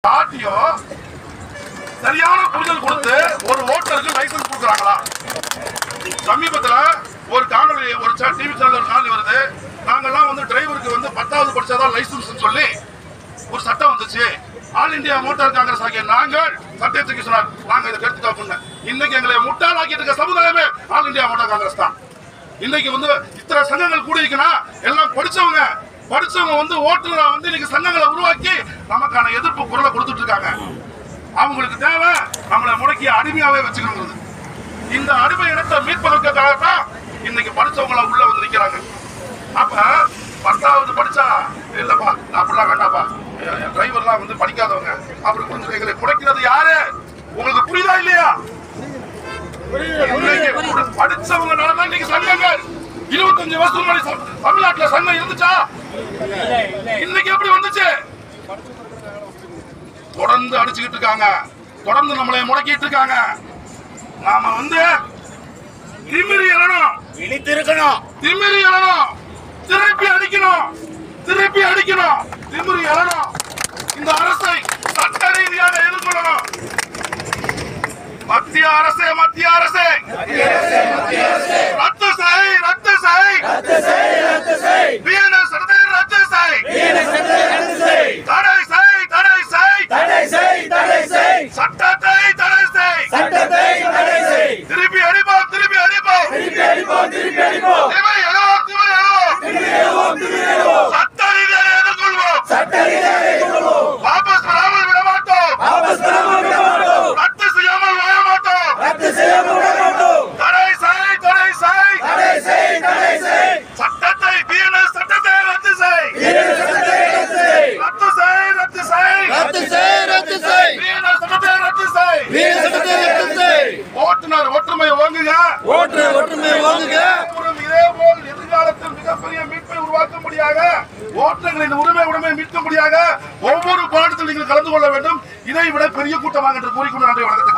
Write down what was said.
RTO சரியான புரிதல் கொடுத்து ஒரு ஓட்டருக்கு லைசன்ஸ் கொடுக்குறாங்களா சமீபத்துல ஒரு காணொலி ஒரு டிவி சேனல் ஒரு காணொலி வருது நாங்கெல்லாம் வந்து டிரைவருக்கு வந்து பத்தாவது படிச்சாதான் லைசன்ஸ் சொல்லி ஒரு சட்டம் வந்துச்சு ஆல் இந்தியா மோட்டார் காங்கிரஸ் ஆகிய நாங்கள் சட்டத்துக்கு சொன்னார் நாங்க இதை கருத்து காப்புங்க இன்னைக்கு எங்களை முட்டாள் ஆக்கிட்டு இருக்க சமுதாயமே ஆல் இந்தியா மோட்டார் காங்கிரஸ் தான் இன்னைக்கு வந்து இத்தனை சங்கங்கள் கூடி இருக்குன்னா எல்லாம் படிச்சவங்க படிச்சவங்க வந்து ஓட்டுநரா வந்து இன்னைக்கு சங்கங்களை உருவாக்கி நமக்கான எதிர்ப்பு குரலை கொடுத்துட்டு இருக்காங்க அவங்களுக்கு தேவை நம்மளை முடக்கி அடிமையாவே வச்சுக்கணுங்கிறது இந்த அடிமை இனத்தை மீட்பதற்காக தான் இன்னைக்கு படிச்சவங்கள உள்ள வந்து நிக்கிறாங்க அப்ப பத்தாவது படிச்சா இல்லப்பா அப்படிலாம் வேண்டாப்பா என் டிரைவர்லாம் வந்து படிக்காதவங்க அப்படி கொஞ்சம் எங்களை குறைக்கிறது யாரு உங்களுக்கு புரியுதா இல்லையா இன்னைக்கு படி- படிச்சவங்கனால தான் இன்னைக்கு சங்கங்கள் இருபத்தஞ்சு வருஷம் முன்னாடி ச- தமிழ்நாட்டுல சங்கம் இருந்துச்சா இன்னைக்கு எப்படி வந்துச்சு தொடர்ந்து அடிச்சுக்கிட்டு இருக்காங்க தொடர்ந்து நம்மளை முடக்கிட்டு இருக்காங்க நாம வந்து திமிரி எழணும் விழித்திருக்கணும் திமிரி எழணும் திருப்பி அடிக்கணும் திருப்பி அடிக்கணும் திமிரி எழணும் இந்த அரசை சட்ட ரீதியாக எதிர்கொள்ளணும் மத்திய அரசே மத்திய அரசே ரத்து செய் ரத்து செய் பிஎன்எஸ் சட்டத்தை ரத்து செய் தடை செய் தடை செய் சட்டத்தை தடை செய் திருப்பி அடிப்போம் திருப்பி அடிப்போம் திமிரி எழுவோம் திமிரி எழுவோம் சட்ட ரீதியாக எதிர்கொள்வோம் வாபஸ் பெறாமல் விட மாட்டோம் ரத்து செய்யாமல் வாழ மாட்டோம் தடை செய் தடை செய் சட்டத்தை பிஎன்எஸ் சட்டத்தை ரத்து செய் ரத்து செய் ரத்து செய் பிஎன்எஸ் சட்டத்தை ரத்து செய் ஓட்டுநர் ஒற்றுமை ஓங்குங்க மற்றும் இதேபோல் எதிர்காலத்தில் மிகப்பெரிய மீட்பை உருவாக்கும்படியாக ஓட்டுநர்களின் உரிமை உரிமை மீட்கும்படியாக ஒவ்வொரு போராட்டத்தில் நீங்கள் கலந்து கொள்ள வேண்டும் இதை விட பெரிய கூட்டமாக என்று கூறிக்கொண்டு நன்றி வணக்கத்தை